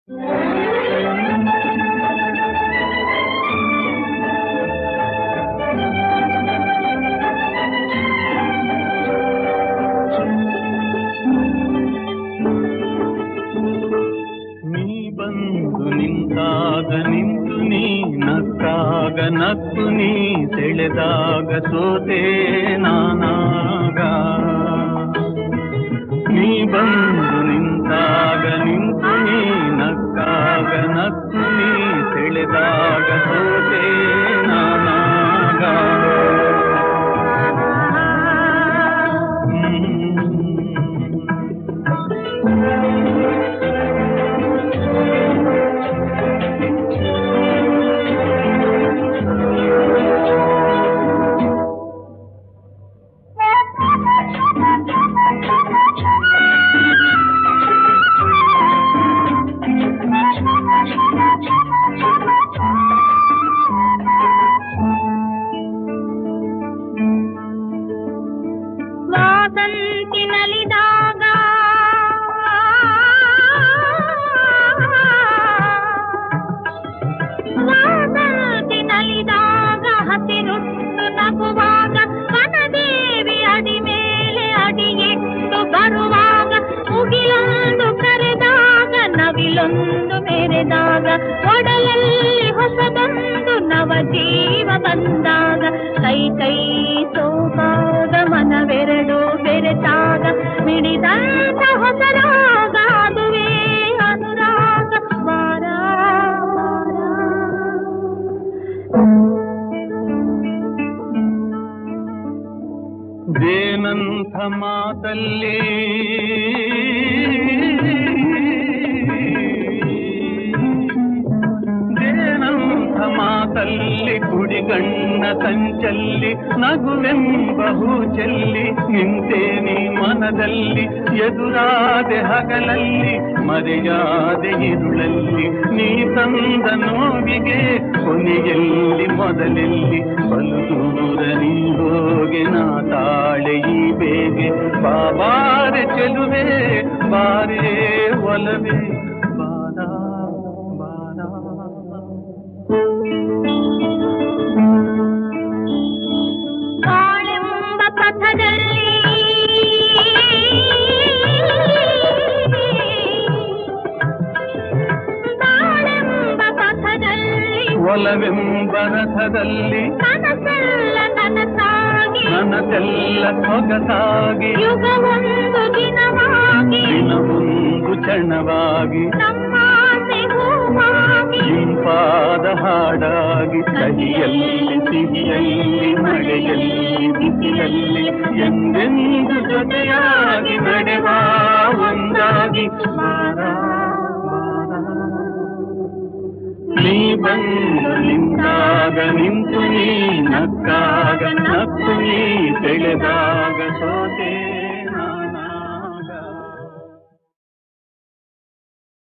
ನೀ ಬಂದು ನಿಂತಾಗ ನಿಂತು ನೀ ನಕ್ಕಾಗ ನಕ್ಕು ನೀ ಸೆಳೆದಾಗ ಸೋತೆ ನಾನಾಗ ನೀ ಬಂದು ನಿಂತಾಗ ನಿಂತು ನೀ ನಕ್ಕಾಗ ನಕ್ಕು ನೀ ಸೆಳೆದಾಗ ಸೋತೆ ನಾನಾಗ ಹ್ಮ್. ವಾಸಂತಿ ನಲಿದಾಗ ವಾಸಂತಿ ನಲಿದಾಗ ಹಸಿರುಟ್ಟು ನಗುವಾಗ ವನದೇವಿ ಅಡಿ ಮೇಲೆ ಅಡಿಯಿಟ್ಟು ಬರುವಾಗ ಮುಗಿಲೊಂದು ಕರೆದಾಗ ನವಿಲೊಂದು ಮೆರೆದಾಗ ಒಡಲಲ್ಲಿ ಹೊಸದೊಂದು ನವ ಜೀವ ಬಂದಾಗ ಕೈ ಕೈ ಸೋಪಾದ ಮನವೆರಡು ಬೆರೆತಾಗ ಮಿಡಿದಂತ ಹೊಸರಾಗ ಅದುವೇ ಅನುರಾಗ ಬಾರ ಜೇನಂಥ ಮಾತಲ್ಲಿ ಜೇನಂಥ ಮಾತಲ್ಲಿ ಕುಡಿಗಣ್ಣ ಸಂಚಲ್ಲಿ ನಗುವೆಂಬ ಹೂ ಚೆಲ್ಲಿ ನಿಂತೇನಿ ಮನದಲ್ಲಿ ಎದುರಾದೆ ಹಗಲಲ್ಲಿ ಮರೆಯಾದೆ ಇರುಳಲ್ಲಿ ನೀ ತಂದ ನೋವಿಗೆ ಕೊನೆಯಲ್ಲಿ ಮೊದಲೆಲ್ಲಿ ಬಲು ದೂರ ನೀ ಹೋಗೆ ನಾ ತಾಳೆ ಈ ಬೇಗೆ ಬಾಬಾರೆ ಚೆಲುವೆ ಬಾರೇ ಒಲವೇ ಬಾರ ಬಾರ ಬಾಳೆಂಬ ಪಥದಲ್ಲಿ ಬಾಳೆಂಬ ಪಥದಲ್ಲಿ ಒಲವೆಂಬ ರಥದಲ್ಲಿ ಕನಸೆಲ್ಲ ನನಸಾಗಿ ನನಗೆಲ್ಲ ಸೊಗಸಾಗಿ ಯುಗವೊಂದು ದಿನವಾಗಿ ದಿನವೊಂದು ಕ್ಷಣವಾಗಿ ನಮ್ಮಾಸೆ ಹೂವಾಗಿ ಇಂಪಾದ ಹಾಡಾಗಿ ಕಹಿಯಲ್ಲಿ ಸಿಹಿಯಲ್ಲಿ ಮಳೆಯಲ್ಲಿ ಬಿಸಿಲಲ್ಲಿ ಎಂದೆಂದು ಜೊತೆಯಾಗಿ ನಡೆವ ಒಂದಾಗಿ ಬಾರ, ಬಾರ. ನೀ ಬಂದು ನಿಂತಾಗ ನಿಂತು ನೀ ನಕ್ಕಾಗ ನಕ್ಕು ನೀ ಬೆಳೆದಾಗ ಸೋತೆ